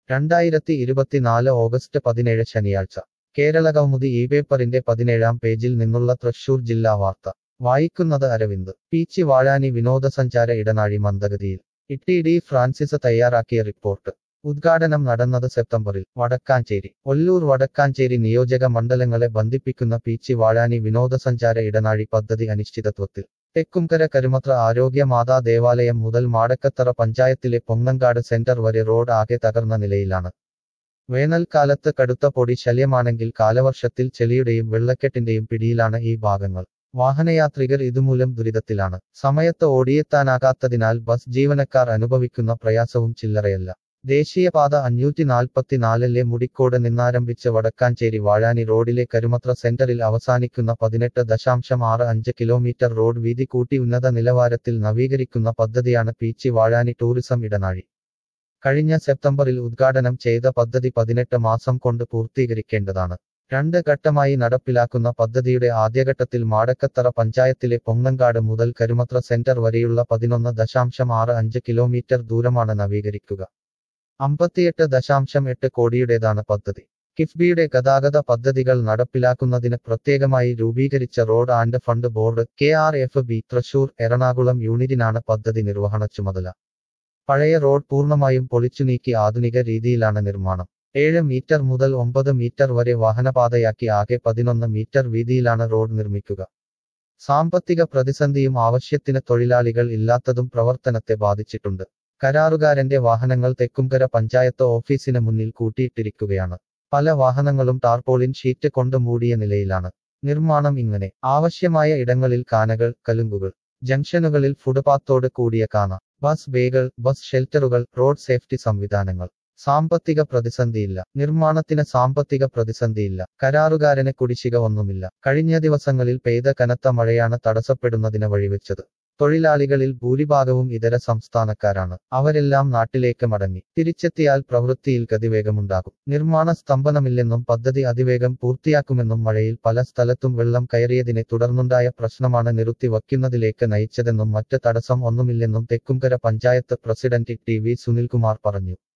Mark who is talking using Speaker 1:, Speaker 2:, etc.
Speaker 1: രണ്ടായിരത്തി ഇരുപത്തിനാല് ഓഗസ്റ്റ് പതിനേഴ് ശനിയാഴ്ച കേരളകൗമുദി ഈ പേപ്പറിന്റെ പതിനേഴാം പേജിൽ നിന്നുള്ള തൃശൂർ ജില്ലാ വാർത്ത വായിക്കുന്നത് അരവിന്ദ് പീച്ചി വാഴാനി വിനോദസഞ്ചാര ഇടനാഴി മന്ദഗതിയിൽ ഇട്ടി ഡി ഫ്രാൻസിസ് തയ്യാറാക്കിയ റിപ്പോർട്ട് ഉദ്ഘാടനം നടന്നത് സെപ്റ്റംബറിൽ വടക്കാഞ്ചേരി ഒല്ലൂർ വടക്കാഞ്ചേരി നിയോജക മണ്ഡലങ്ങളെ ബന്ധിപ്പിക്കുന്ന പീച്ചി വാഴാനി വിനോദസഞ്ചാര ഇടനാഴി പദ്ധതി അനിശ്ചിതത്വത്തിൽ തെക്കുംകര കരുമത്ര ആരോഗ്യ മാതാ ദേവാലയം മുതൽ മാടക്കത്തറ പഞ്ചായത്തിലെ പൊങ്ങങ്കാട് സെന്റർ വരെ റോഡ് ആകെ തകർന്ന നിലയിലാണ് വേനൽക്കാലത്ത് കടുത്ത പൊടി ശല്യമാണെങ്കിൽ കാലവർഷത്തിൽ ചെളിയുടെയും വെള്ളക്കെട്ടിന്റെയും പിടിയിലാണ് ഈ ഭാഗങ്ങൾ വാഹനയാത്രികർ ഇതുമൂലം ദുരിതത്തിലാണ് സമയത്ത് ഓടിയെത്താനാകാത്തതിനാൽ ബസ് ജീവനക്കാർ അനുഭവിക്കുന്ന പ്രയാസവും ചില്ലറയല്ല ദേശീയപാത അഞ്ഞൂറ്റി നാൽപ്പത്തിനാലിലെ മുടിക്കോട് നിന്നാരംഭിച്ച് വടക്കാഞ്ചേരി വാഴാനി റോഡിലെ കരുമത്ര സെന്ററിൽ അവസാനിക്കുന്ന പതിനെട്ട് ദശാംശം ആറ് അഞ്ച് കിലോമീറ്റർ റോഡ് വീതി കൂട്ടി ഉന്നത നിലവാരത്തിൽ നവീകരിക്കുന്ന പദ്ധതിയാണ് പീച്ചി വാഴാനി ടൂറിസം ഇടനാഴി കഴിഞ്ഞ സെപ്റ്റംബറിൽ ഉദ്ഘാടനം ചെയ്ത പദ്ധതി പതിനെട്ട് മാസം കൊണ്ട് പൂർത്തീകരിക്കേണ്ടതാണ് രണ്ട് ഘട്ടമായി നടപ്പിലാക്കുന്ന പദ്ധതിയുടെ ആദ്യഘട്ടത്തിൽ മാടക്കത്തറ പഞ്ചായത്തിലെ പൊങ്ങങ്കാട് മുതൽ കരുമത്ര സെന്റർ വരെയുള്ള പതിനൊന്ന് ദശാംശം ആറ് അഞ്ച് കിലോമീറ്റർ ദൂരമാണ് നവീകരിക്കുക അമ്പത്തിയെട്ട് ദശാംശം എട്ട് കോടിയുടേതാണ് പദ്ധതി കിഫ്ബിയുടെ ഗതാഗത പദ്ധതികൾ നടപ്പിലാക്കുന്നതിന് പ്രത്യേകമായി രൂപീകരിച്ച road and fund board K R F B Thrissur Ernakulam യൂണിറ്റിനാണ് പദ്ധതി നിർവഹണ ചുമതല പഴയ റോഡ് പൂർണ്ണമായും പൊളിച്ചുനീക്കി ആധുനിക രീതിയിലാണ് നിർമ്മാണം ഏഴ് മീറ്റർ മുതൽ ഒമ്പത് മീറ്റർ വരെ വാഹനപാതയാക്കി ആകെ പതിനൊന്ന് മീറ്റർ വീതിയിലാണ് റോഡ് നിർമ്മിക്കുക സാമ്പത്തിക പ്രതിസന്ധിയും ആവശ്യത്തിന് തൊഴിലാളികൾ ഇല്ലാത്തതും പ്രവർത്തനത്തെ ബാധിച്ചിട്ടുണ്ട് കരാറുകാരന്റെ വാഹനങ്ങൾ തെക്കുംകര പഞ്ചായത്ത് ഓഫീസിന് മുന്നിൽ കൂട്ടിയിട്ടിരിക്കുകയാണ് പല വാഹനങ്ങളും ടാർപോളിൻ ഷീറ്റ് കൊണ്ട് മൂടിയ നിലയിലാണ് നിർമ്മാണം ഇങ്ങനെ ആവശ്യമായ ഇടങ്ങളിൽ കാനകൾ കലുങ്കുകൾ ജംഗ്ഷനുകളിൽ ഫുട്പാത്തോട് കൂടിയ കാന ബസ് ബേകൾ ബസ് ഷെൽട്ടറുകൾ റോഡ് സേഫ്റ്റി സംവിധാനങ്ങൾ സാമ്പത്തിക പ്രതിസന്ധിയില്ല നിർമ്മാണത്തിന് സാമ്പത്തിക പ്രതിസന്ധിയില്ല കരാറുകാരന് കുടിശ്ശിക ഒന്നുമില്ല കഴിഞ്ഞ ദിവസങ്ങളിൽ പെയ്ത കനത്ത മഴയാണ് തടസ്സപ്പെടുന്നതിന് വഴിവെച്ചത് തൊഴിലാളികളിൽ ഭൂരിഭാഗവും ഇതര സംസ്ഥാനക്കാരാണ് അവരെല്ലാം നാട്ടിലേക്ക് മടങ്ങി തിരിച്ചെത്തിയാൽ പ്രവൃത്തിയിൽ ഗതിവേഗമുണ്ടാകും നിർമ്മാണ സ്തംഭനമില്ലെന്നും പദ്ധതി അതിവേഗം പൂർത്തിയാക്കുമെന്നും മഴയിൽ പല സ്ഥലത്തും വെള്ളം കയറിയതിനെ തുടർന്നുണ്ടായ പ്രശ്നമാണ് നിറുത്തി വയ്ക്കുന്നതിലേക്ക് നയിച്ചതെന്നും മറ്റ് തടസ്സം ഒന്നുമില്ലെന്നും Thekkumkara panchayat president T V Sunilkumar പറഞ്ഞു